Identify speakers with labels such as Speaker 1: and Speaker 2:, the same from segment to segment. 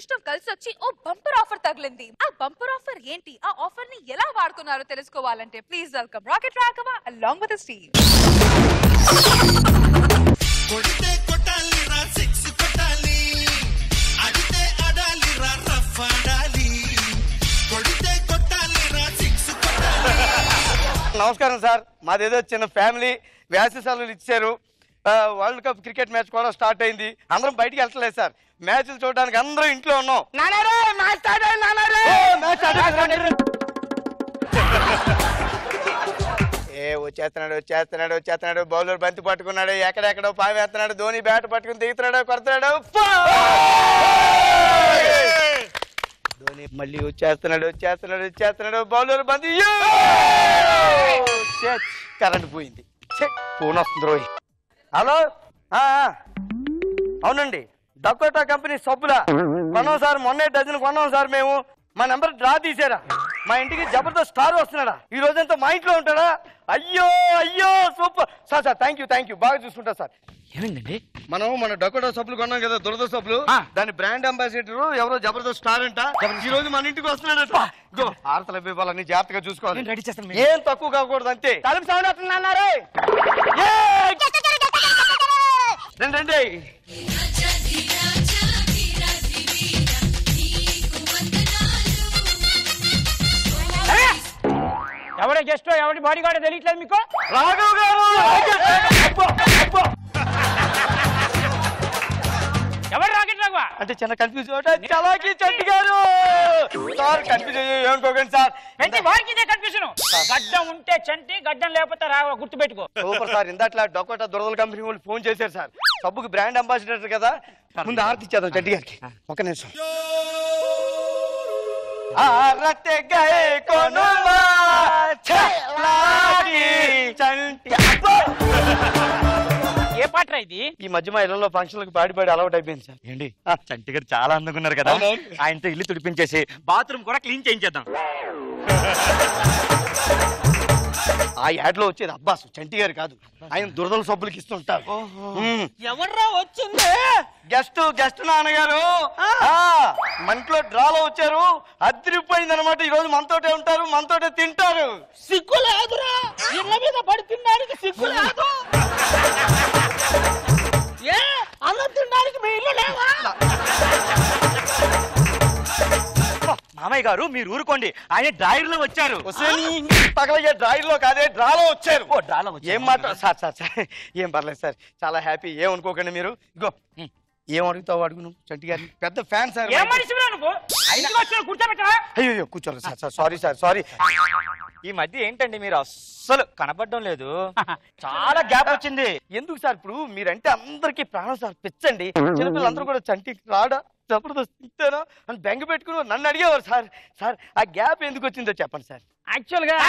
Speaker 1: అదృష్టం కలిసి వచ్చి ఓ బంపర్ ఆఫర్ తగిలింది ఆ బంపర్ ఆఫర్ ఏంటి ఆ ఆఫర్ ని ఎలా వాడుకున్నారో తెలుసుకోవాలంటే please welcome rocket Raghava along with Steve
Speaker 2: కొడితే కొట్టాలి రా సిక్స్ కొట్టాలి అడితే అడాలి రా రఫ్ ఆడాలి కొడితే కొట్టాలి రా సిక్స్ కొట్టాలి
Speaker 3: నమస్కారం సార్ మాదేదో చిన్న ఫ్యామిలీ వేసవి సెలవులు ఇచ్చారు ఆ, వరల్డ్ కప్ క్రికెట్ మ్యాచ్ కూడా స్టార్ట్ అయింది అందరం బయటికి వెళ్ళట్లేదు సార్ మ్యాచ్లు చూడడానికి అందరం ఇంట్లో ఉన్నాం ఓ, మ్యాచ్ స్టార్ట్ అయింది. ఏ వచ్చేస్తున్నాడు వచ్చేస్తున్నాడు వచ్చేస్తున్నాడు బౌలర్ బంతి పట్టుకున్నాడు ఎక్కడెక్కడో పావేస్తున్నాడు ధోని బ్యాట్ పట్టుకుని దిగుతున్నాడు కొడుతున్నాడు ధోని మళ్ళీ వచ్చేస్తున్నాడు వచ్చేస్తున్నాడు వచ్చేస్తున్నాడు బౌలర్ బంతి కరెంట్ పోయింది ఛే, ఫోన్ వస్తుంది రోయ్ హలో ఆ, ఆ. అవునండి డకోటా కంపెనీ సబ్బులా కొన్నాం సార్ మొన్నే డజన్ కొన్నాం సార్ మేము మా నెంబర్ డ్రా తీసారా మా ఇంటికి జబర్దస్త్ స్టార్ వస్తున్నాడా ఈ రోజంతా మా ఇంట్లో ఉంటాడా అయ్యో అయ్యో super sir sir thank you thank you బాగా చూసుకుంటా సార్
Speaker 4: ఏమైందండి
Speaker 3: మనం మన డకోటా సబ్బులు కొన్నాం కదా దురద సబ్బులు
Speaker 4: ఆ.
Speaker 3: దాని బ్రాండ్ అంబాసిడర్ ఎవరో జబర్దస్త్ స్టార్ అంట ఈ రోజు మన ఇంటికి వస్తున్నాడట ఇదిగో, ఆడతల బిబ్బాలన్నీ జాగ్రత్తగా చూసుకోవాలి
Speaker 4: నేను రెడీ చేస్తాను
Speaker 3: ఏం తక్కువ కాకూడదు అంతే తలుపు సౌండ్ వస్తుంది అన్నారు రండి రండి
Speaker 4: ఎవడే గెస్ట్ ఎవడి బాడీ గార్డ్ తెలియట్లేదు మీకు
Speaker 3: రాఘవ్ గారు అబ్బో, అబ్బో.
Speaker 4: ఎవరు రాకెట్ రాఘవా
Speaker 3: అంటే చిన్న కన్ఫ్యూజ్ చలాకి చంటి గారు సార్ కన్ఫ్యూజ్ ఏమనుకోకండి సార్
Speaker 4: ప్రతి వారికి ఇదే కన్ఫ్యూజన్ గడ్డం ఉంటే చంటి గడ్డం లేకపోతే రాఘవ గుర్తు పెట్టుకో
Speaker 3: సూపర్ సార్ ఇందాట్లా డొకోటా దురదల కంపెనీ వాళ్ళు ఫోన్ చేశారు సార్ సబ్బుకి బ్రాండ్ అంబాసిడర్ కదా ముందు ఆర్తి ఇచ్చేద్దాం చంటి గారికి ఒక నిమిషం ఆరతే గయే కొనుమా చలాకి చంటి అబ్బో!
Speaker 4: ఏ పాట ఇది
Speaker 3: ఈ మధ్య మా ఇళ్లలో ఫంక్షన్లకు పాడి పాడి అలవాటు అయిపోయింది సార్
Speaker 4: ఏంటి చంటి గారు చాలా అందంగా ఉన్నారు కదా
Speaker 3: అవునవును.
Speaker 4: ఆయనతో ఇల్లు తుడిపించేసి బాత్రూమ్ కూడా క్లీన్ చేయించేద్దాం
Speaker 3: ఆ యాడ్ లో వచ్చేది అబ్బాస్ చంటి గారు కాదు ఆయన దురదల సబ్బులకి ఇస్తుంటారు మ్మ్.
Speaker 4: ఎవర్రా వచ్చింది
Speaker 3: గెస్ట్ గెస్ట్ నాన్నగారు ఆ, మన ఇంట్లో డ్రాలో వచ్చారు అదిరిపోయింది అనమాట ఈ రోజు మనతోటే ఉంటారు మనతోటే తింటారు
Speaker 4: సిగ్గు లేదురా ఇళ్ళ మీద పడి తినడానికి సిగ్గు లేదు ఏ అన్నం తినడానికి మీ ఇల్లు లేవా మామయ్య గారు మీరు ఊరుకోండి ఆయన డ్రాయర్ లో వచ్చారు
Speaker 3: తగలయ్యే డ్రాయిర్ లో కాదే డ్రాలో వచ్చారు
Speaker 4: ఓ, డ్రాలో వచ్చారా?
Speaker 3: ఏం మాట సార్ సార్ సార్ ఏం పర్లేదు సార్ చాలా హ్యాపీ ఏం అనుకోకండి మీరు ఇగో ఏం అడుగుతావు అడుగును చంటి గారిని పెద్ద ఫ్యాన్ సార్
Speaker 4: ఏం మనిషి నువ్వు ఇంటికి వచ్చిన కూర్చోబెట్టరా
Speaker 3: అయ్యో అయ్యో, కూర్చోలేదు sir sir sorry sir sorry
Speaker 5: ఈ మధ్య ఏంటండి మీరు అస్సలు కనపడడం లేదు చాలా గ్యాప్ వచ్చింది
Speaker 3: ఎందుకు సార్ ఇప్పుడు మీరంటే అందరికీ ప్రాణం సార్ పిచ్చండి చిన్నపిల్లలందరూ కూడా చంటి రాడా జబర్దస్త్ ఇంతేనా అని బెంగ పెట్టుకుని నన్ను అడిగేవారు సార్ సార్ ఆ గ్యాప్ ఎందుకు వచ్చిందో చెప్పండి సార్
Speaker 4: యాక్చువల్ గా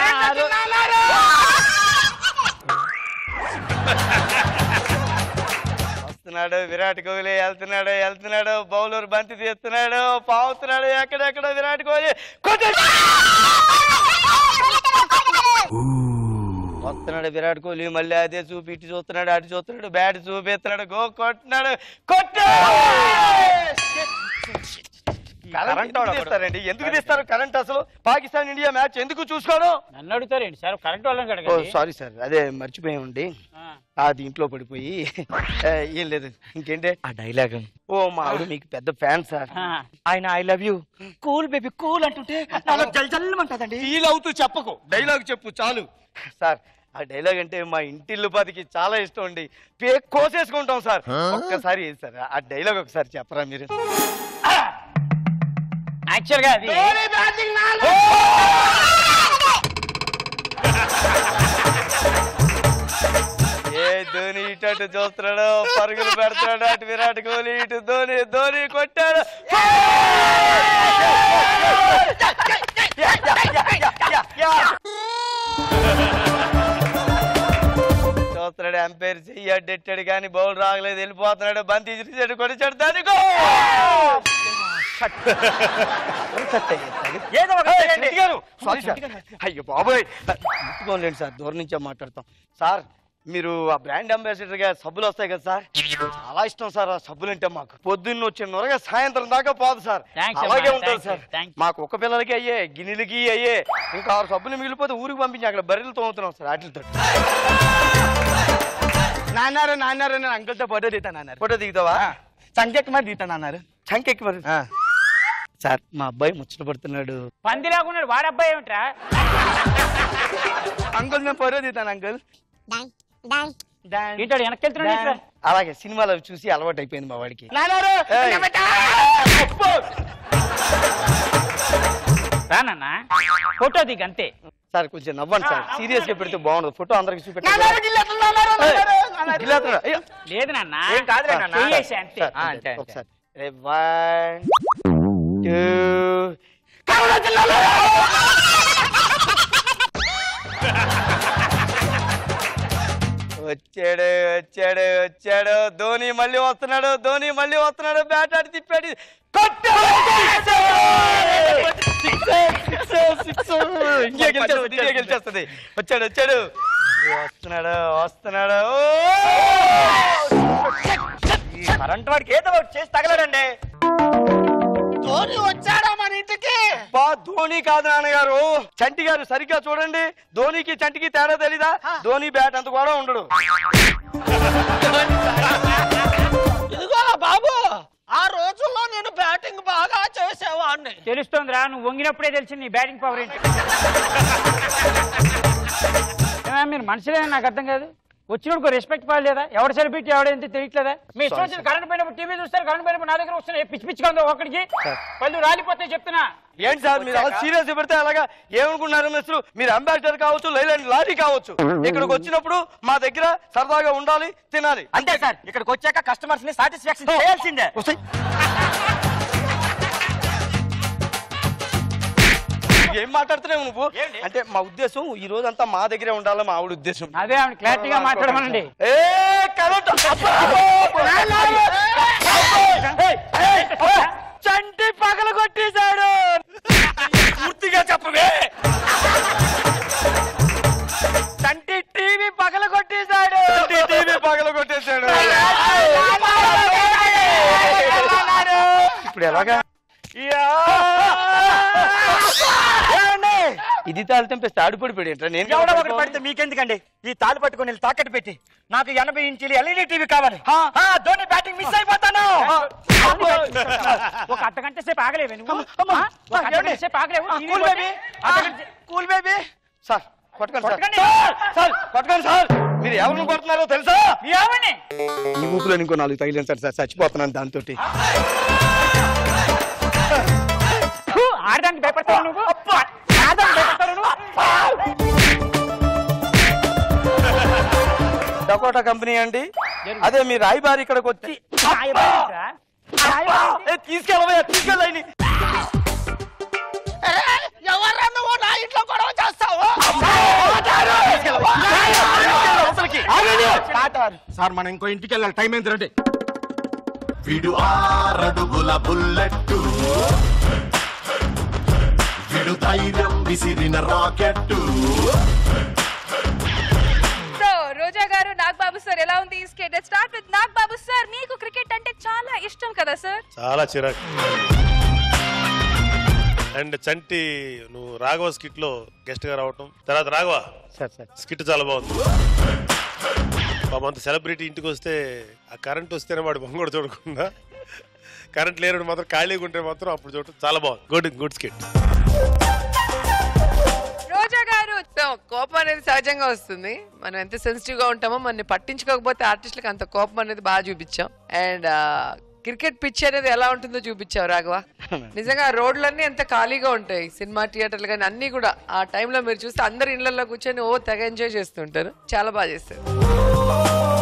Speaker 3: వస్తున్నాడు విరాట్ కోహ్లీ వెళ్తున్నాడు వెళ్తున్నాడు బౌలర్ బంతి తీస్తున్నాడు పావుతున్నాడు ఎక్కడెక్కడ విరాట్ కోహ్లీ కొట్టాడు. వస్తున్నాడు విరాట్ కోహ్లీ మళ్ళీ అదే చూపి ఇటు చూస్తున్నాడు అటు చూస్తున్నాడు బ్యాట్ చూపిస్తున్నాడు గో కొట్టినాడు కొట్టాడు కరెంట్ ఎందుకు తీస్తారండి ఎందుకు తీస్తారు కరెంట్ అసలు పాకిస్తాన్ ఇండియా మ్యాచ్ ఎందుకు చూసుకోవడం
Speaker 4: నన్ను అడుగుతారేంటి సార్ కరెంట్ వాళ్ళని
Speaker 3: ఓ
Speaker 4: అడగండి
Speaker 3: సారీ సార్ అదే మర్చిపోయామండి
Speaker 4: ఆ.
Speaker 3: ఆ దీంట్లో పడిపోయి ఏ, ఏం లేదు ఇంకేంటి
Speaker 5: ఆ డైలాగ్
Speaker 3: ఓ మా ఆవిడ మీకు పెద్ద ఫ్యాన్ సార్
Speaker 4: ఆ.
Speaker 5: ఆయన I love you cool baby cool అంటుంటే నాలో జల్ జల్మంటదండి
Speaker 3: ఫీల్ అవుతూ చెప్పకు డైలాగ్ చెప్పు చాలు సార్ ఆ డైలాగ్ అంటే మా ఇంటిల్లుపాదికి చాలా ఇష్టం అండి పే కోసేసుకుంటాం సార్ ఒక్కసారి ఏది సార్ ఆ డైలాగ్ ఒకసారి చెప్పరా మీరు
Speaker 4: యాక్చువల్ గా అది
Speaker 3: ఏ ధోని ఇటు అటు చూస్తున్నాడు పరుగులు పెడుతున్నాడు అటు విరాట్ కోహ్లీ ఇటు ధోని ధోని కొట్టాడు చూస్తున్నాడు ఎంపైర్ చెయ్యి అడ్డెట్టాడు కానీ బౌల్ రాగలేదు వెళ్ళిపోతున్నాడు బంతి ఇసిరిసాడు కొడిచాడు దాని
Speaker 5: ఏదో ఒక చేయండి.
Speaker 3: సారీ సార్ అయ్యో బాబోయ్ ముట్టుకోలేండి సార్ దూరం నుంచే మాట్లాడతాం సార్ మీరు ఆ బ్రాండ్ అంబాసిడర్ గా సబ్బులు వస్తాయి కదా సార్ చాలా ఇష్టం సార్ ఆ సబ్బులు అంటే మాకు పొద్దున్న వచ్చే నొరగా సాయంత్రం దాకా పోదు సార్
Speaker 4: Thanks
Speaker 3: అలాగే
Speaker 4: అమ్మా,
Speaker 3: ఉంటుంది
Speaker 4: thank
Speaker 3: sir
Speaker 4: you, thank you.
Speaker 3: మాకు ఒక్క పిల్లలకి అయ్యే గిన్నెలకి అయ్యే ఇంకా ఆరు సబ్బులు మిగిలిపోతే ఊరికి పంపించి అక్కడ బర్రెలు తోముతున్నాం సార్ వాటితో
Speaker 6: నాన్నారు నాన్నారు నేను అంకుల్తో ఫోటో దిగుతాను అన్నారు
Speaker 3: ఫోటో దిగుతావా
Speaker 6: సంఖ్యకి మరి దిగుతాను అన్నారు
Speaker 3: చంకెక్కి మరి సార్ మా అబ్బాయి ముచ్చట పడుతున్నాడు
Speaker 4: పంది లాగున్నాడు వాడు అబ్బాయి ఏమిట్రా
Speaker 6: అంకుల్ నేను ఫోటో దిగుతాను అంకుల్
Speaker 4: ఇటాడు వెనక్కి వెళ్తున్నాడు ఏంట్రా?
Speaker 3: అలాగే సినిమాలో చూసి అలవాటు అయిపోయింది మా వాడికి
Speaker 6: నాన్నారు
Speaker 3: ఏయ్.
Speaker 4: రానన్నా ఫోటో దిగు అంతే
Speaker 3: సార్ కొంచెం నవ్వండి సార్ సీరియస్ గా పెడితే బాగుండదు ఫోటో అందరికి
Speaker 6: నాన్నారు,
Speaker 3: చూపెట్టాలి
Speaker 6: గిల్లెత్తులు, నాన్నారు, నాన్నారు, నాన్నారు.
Speaker 4: లేదు నాన్న
Speaker 5: ఏం కాదులే నాన్న.
Speaker 4: చెయ్యేసి అంతే
Speaker 3: సార్,
Speaker 5: ఆ, అంతే, అంతే.
Speaker 3: ఒకసారి వన్ టూ వచ్చాడు వచ్చాడు వచ్చాడు ధోని మళ్ళీ వస్తున్నాడు ధోని మళ్ళీ వస్తున్నాడు బ్యాట్ ఆడి తిప్పాడు కొట్టాడు! Sixer, sixer, sixer. ఇండియా గెలిచేస్తుంది, ఇండియా గెలిచేస్తుంది వచ్చాడు వచ్చాడు మళ్ళీ వస్తున్నాడు వస్తున్నాడు ఓ!
Speaker 5: ఈ కరెంట్ వాడికి ఏదో ఒకటి చేసి తగలడండి
Speaker 6: ధోని వచ్చాడా మన ఇంటికి
Speaker 3: బా ధోని కాదు నాన్నగారు చంటి గారు సరిగ్గా చూడండి ధోనికి చంటికి తేడా తెలీదా ధోని బ్యాట్ అంత కూడా ఉండడు
Speaker 6: ఇదిగో బాబు ఆ రోజుల్లో నేను బ్యాటింగ్ బాగా చేసేవాడిని
Speaker 4: తెలుస్తోందిరా నువ్వు వంగినప్పుడే తెలిసింది నీ బ్యాటింగ్ పవర్ ఏంటి ఏమయ్య, మీరు మనుషులే నాకు అర్థం కాదు వచ్చినప్పుడు రెస్పెక్ట్ లేదా ఎవడ సెలబ్రిటీ ఎవడేంటి తెలియట్లేదా మీ ఇష్టం వచ్చిన కరెంట్ పోయినప్పుడు టీవీ చూస్తారు కరెంట్ పోయినప్పుడు నా దగ్గర వస్తున్నాయి పిచ్చి పిచ్చిగా ఉందో ఒకడికి పళ్ళు రాలిపోతాయి చెప్తున్నా
Speaker 3: ఏంటి సార్ మీరు అలా సీరియస్ పెడితే అలాగా ఏమనుకున్నారు మిస్టర్ మీరు అంబాసిడర్ కావచ్చు లైలాండ్ లారీ కావచ్చు ఇక్కడికి వచ్చినప్పుడు మా దగ్గర సరదాగా ఉండాలి తినాలి
Speaker 5: అంతే సార్ ఇక్కడికి వచ్చాక కస్టమర్స్ ని సాటిస్ఫాక్షన్ చేయాల్సిందే
Speaker 3: వస్తాయి ఏం మాట్లాడుతున్నావు నువ్వు
Speaker 5: ఏంటి?
Speaker 3: అంటే మా ఉద్దేశం ఈ రోజంతా మా దగ్గరే ఉండాలి మా ఆవిడ ఉద్దేశం
Speaker 4: అదే ఆవిడ క్లారిటీగా మాట్లాడమనండి
Speaker 3: ఏ కరెంట్ చంటి పగల కొట్టేశాడు పూర్తిగా చెప్పవే చంటి టీవీ పగల కొట్టేశాడు టీవీ పగల కొట్టేశాడు ఇప్పుడు ఎలాగా ఏమండి? ఇది తాళి తెంపేస్తే ఆడిపడిపోయాడు ఏంట్రా నేను
Speaker 5: ఎవడో ఒకటి పడితే మీకెందుకండి ఈ తాలు పట్టుకొని వెళ్ళి తాకట్టు పెట్టి నాకు ఎనభై ఇంచీలు ఎల్ఈడి టీవీ కావాలి ఆ, ధోని బ్యాటింగ్ మిస్ అయిపోతాను
Speaker 4: ఒక అర్ధ గంట సేపు ఆగలేవే నువ్వు ఆ? ఒక అర్ధ గంట సేపు ఆగలేవు టీవీ
Speaker 3: కూల్
Speaker 4: పోతే?
Speaker 3: బేబీ
Speaker 4: అర్ధ గంట సే-
Speaker 3: కూల్ బేబీ సార్ కొట్టకండి సార్
Speaker 4: కొట్టకండి.
Speaker 3: సార్ కొట్టకండి సార్ మీరు ఎవరిని కొడుతున్నారో తెలుసా
Speaker 4: మీ ఆవిడ్ని.
Speaker 3: ఈ ఊపిలో ఇంకో నాలుగు తగిలింది సార్ సార్ చచ్చిపోతున్నాను దాంతో
Speaker 4: హూ, ఆడదానికి భయపడతావు నువ్వు ఆడదానికి భయపడతావు నువ్వు
Speaker 3: డకోటా కంపెనీ అండి అదే మీ రాయబారి ఇక్కడికి వచ్చి
Speaker 4: రాయబారేంట్రా? రాయబారేంటి?
Speaker 3: ఏ, తీసుకెళ్ళవయ్యా తీసుకెళ్ళని
Speaker 6: ఎవర్రా నువ్వు నా ఇంట్లో గొడవ చేస్తావు సార్ మనం ఇంకో ఇంటికి వెళ్ళాలి టైం ఎంత రండి
Speaker 2: విడు ఆరడుగుల బుల్లెట్టు విడు ధైర్యం విసిరిన రాకెట్టు
Speaker 1: సో రోజా గారు నాగ్ బాబు సార్ ఎలా ఉంది skate start with Nag Babu sir మీకు క్రికెట్ అంటే చాలా ఇష్టం కదా సార్
Speaker 7: చాలా చిరాకు అండ్ చంటి నువ్వు రాఘవ స్కిట్ లో గెస్ట్ గా రావటం తర్వాత రాఘవ
Speaker 3: సార్ సార్
Speaker 7: స్కిట్ చాలా బాగుంది పాపం అంత సెలబ్రిటీ ఇంటికి వస్తే ఆ కరెంట్ వస్తేనే వాడు బొంగోడు చూడకుండా కరెంట్ లేనప్పుడు మాత్రం ఖాళీగా ఉంటే మాత్రం అప్పుడు చూడటం చాలా బాగుంది గుడ్ గుడ్ స్కిట్
Speaker 1: రోజా గారు
Speaker 8: సో కోపం అనేది సహజంగా వస్తుంది మనం ఎంత సెన్సిటివ్ గా ఉంటామో మనని పట్టించుకోకపోతే ఆర్టిస్టులకు అంత కోపం అనేది బాగా చూపించాం అండ్ క్రికెట్ పిచ్ అనేది ఎలా ఉంటుందో చూపించావు రాఘవ నిజంగా రోడ్లన్నీ ఎంత ఖాళీగా ఉంటాయి సినిమా థియేటర్లు కానీ అన్ని కూడా ఆ టైంలో మీరు చూస్తే అందరు ఇళ్లలో కూర్చొని ఓ తెగ ఎంజాయ్ చేస్తుంటారు చాలా బాగా చేస్తారు